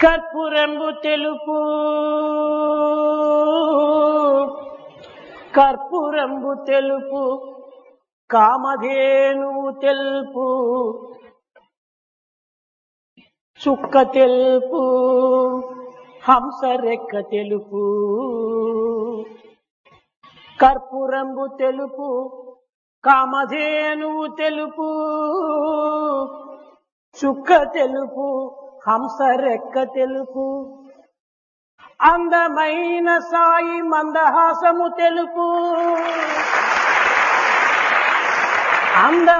కర్పూరంబు తెలుపు కర్పూరంబు తెలుపు కామధేనువు తెలుపు చుక్క తెలుపు హంస రెక్క తెలుపు కర్పూరంబు తెలుపు కామధేనువు తెలుపు చుక్క తెలుపు హంస రెక్క తెలుపు అందమైన సాయి మందహాసము తెలుపు అంద